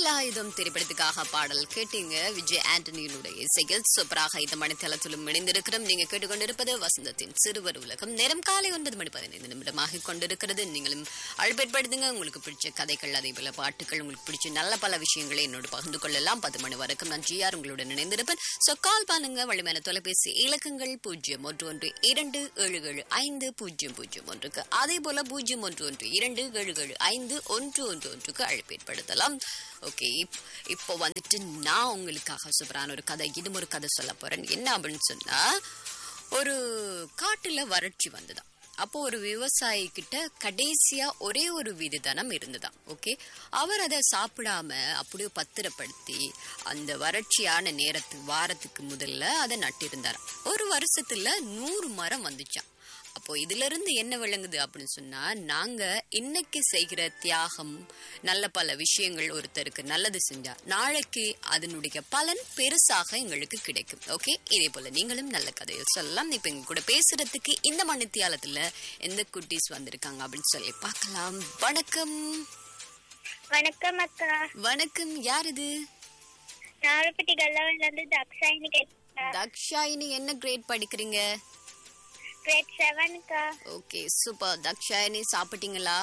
வேலாயுதம் திரைப்படத்துக்காக பாடல் கேட்டீங்க விஜய் ஆண்டனியினுடைய இசையில் சூப்பராக இந்த மணித்தளத்திலும் இணைந்திருக்கிறோம் நீங்க கேட்டுக்கொண்டிருப்பது வசந்தத்தின் சிறுவர் உலகம் நேரம் காலை ஒன்பது மணி பதினைந்து நிமிடமாக கொண்டிருக்கிறது நீங்களும் அழைப்பேற்படுத்துங்க உங்களுக்கு பிடிச்ச கதைகள் அதே போல பாட்டுகள் உங்களுக்கு பிடிச்ச நல்ல பல விஷயங்களை என்னோட பகிர்ந்து கொள்ளலாம் பத்து மணி வரைக்கும் நான் ஜிஆர் உங்களுடன் இணைந்திருப்பேன் சோ கால் பண்ணுங்க வழிமையான தொலைபேசி இலக்கங்கள் பூஜ்ஜியம் ஒன்று ஒன்று இரண்டு ஏழு ஏழு ஐந்து பூஜ்ஜியம் பூஜ்ஜியம் ஒன்றுக்கு அதே போல பூஜ்ஜியம் ஒன்று ஒன்று இரண்டு ஏழு ஏழு ஐந்து ஒன்று ஒன்று ஒன்றுக்கு அழைப்பேற்படுத்தலாம் ஓகே இப்போ வந்துட்டு நான் உங்களுக்காக சூப்பரான ஒரு கதை இது ஒரு கதை சொல்ல போறேன் என்ன அப்படின்னு சொன்னா ஒரு காட்டுல வறட்சி வந்துதான் அப்போ ஒரு விவசாயி கிட்ட கடைசியா ஒரே ஒரு வீடு தனம் இருந்துதான் ஓகே அவர் அதை சாப்பிடாம அப்படியே பத்திரப்படுத்தி அந்த வறட்சியான நேரத்து வாரத்துக்கு முதல்ல அதை நட்டிருந்தாராம் ஒரு வருஷத்துல நூறு மரம் வந்துச்சாம் அப்போ இதுல இருந்து என்ன விளங்குது அப்படின்னு சொன்னா நாங்க இன்னைக்கு செய்கிற தியாகம் நல்ல பல விஷயங்கள் ஒருத்தருக்கு நல்லது செஞ்சா நாளைக்கு அதனுடைய பலன் பெருசாக எங்களுக்கு கிடைக்கும் ஓகே இதே போல நீங்களும் நல்ல கதையை சொல்லலாம் இப்ப எங்க கூட பேசுறதுக்கு இந்த மணித்தியாலத்துல எந்த குட்டீஸ் வந்திருக்காங்க அப்படின்னு சொல்லி பார்க்கலாம் வணக்கம் வணக்கம் அக்கா வணக்கம் யார் இது நாகப்பட்டி கல்லவன்ல இருந்து தக்ஷாயினி கேட்டேன் தக்ஷாயினி என்ன கிரேட் படிக்கிறீங்க கிரேட் செவன்க்கா ஓகே சூப்பர் தக்ஷாயினி சாப்பிட்டீங்களா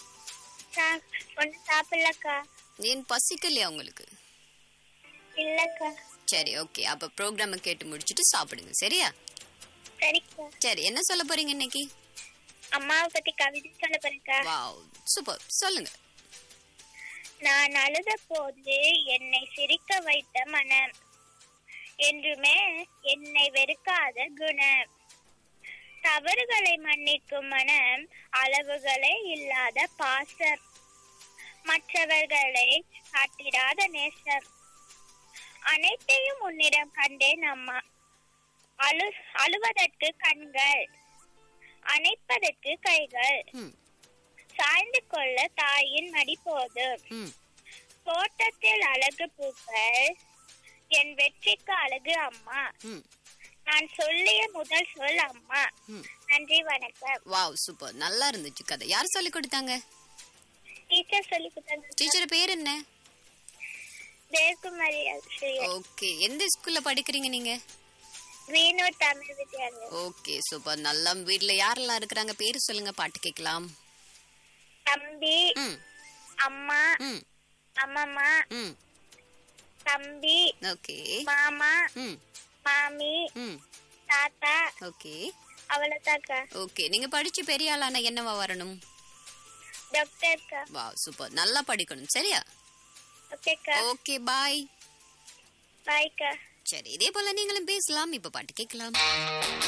ஒன்றும் சாப்பிடலக்கா ஏன் பசிக்கலையா உங்களுக்கு இல்லக்கா சரி ஓகே அப்ப ப்ரோக்ராம கேட்டு முடிச்சிட்டு சாப்பிடுங்க சரியா சரிக்கா சரி என்ன சொல்ல போறீங்க இன்னைக்கு அம்மாவை பத்தி கவிதை சொல்ல போறேன்க்கா வாவ் சூப்பர் சொல்லுங்க நான் அழுத போது என்னை சிரிக்க வைத்த மனம் என்றுமே என்னை வெறுக்காத குணம் தவறுகளை மன்னிக்கும் மனம் அளவுகளே இல்லாத பாசம் மற்றவர்களை காட்டிடாத நேசம் அனைத்தையும் உன்னிடம் கண்டேன் அம்மா அழு அழுவதற்கு கண்கள் அணைப்பதற்கு கைகள் ம் சாய்ந்து கொள்ள தாயின் மடி போதும் ம் தோட்டத்தில் அழகு பூக்கள் என் வெற்றிக்கு அழகு அம்மா ம் நான் சொல்லிய முதல் சொல் அம்மா ம் நன்றி வணக்கம் வாவ் சூப்பர் நல்லா இருந்துச்சு கதை யார் சொல்லி கொடுத்தாங்க டீச்சர் சொல்லி கொடுத்தாங்க டீச்சர் பேர் என்ன தேவகுமாரி ஆசிரியர் ஓகே எந்த ஸ்கூல்ல படிக்கிறீங்க நீங்க Greenwood Tamil Vidyalayam okay super நல்லா வீட்ல யாரெல்லாம் இருக்கிறாங்க பேரு சொல்லுங்க பாட்டு கேட்கலாம் தம்பி ம் அம்மா ம் அம்மம்மா ம் தம்பி ஓகே மாமா ம் மாமி ம் தாத்தா ஓகே அவ்வளவுதாக்கா ஓகே நீங்க படிச்சு பெரிய ஆளான என்னவா வரணும் டாக்டர்க்கா வா சூப்பர் நல்லா படிக்கணும் சரியா ஓகேக்கா ஓகே பாய் பாய்க்கா சரி இதே போல நீங்களும் பேசலாம் இப்ப பாட்டு கேட்கலாம்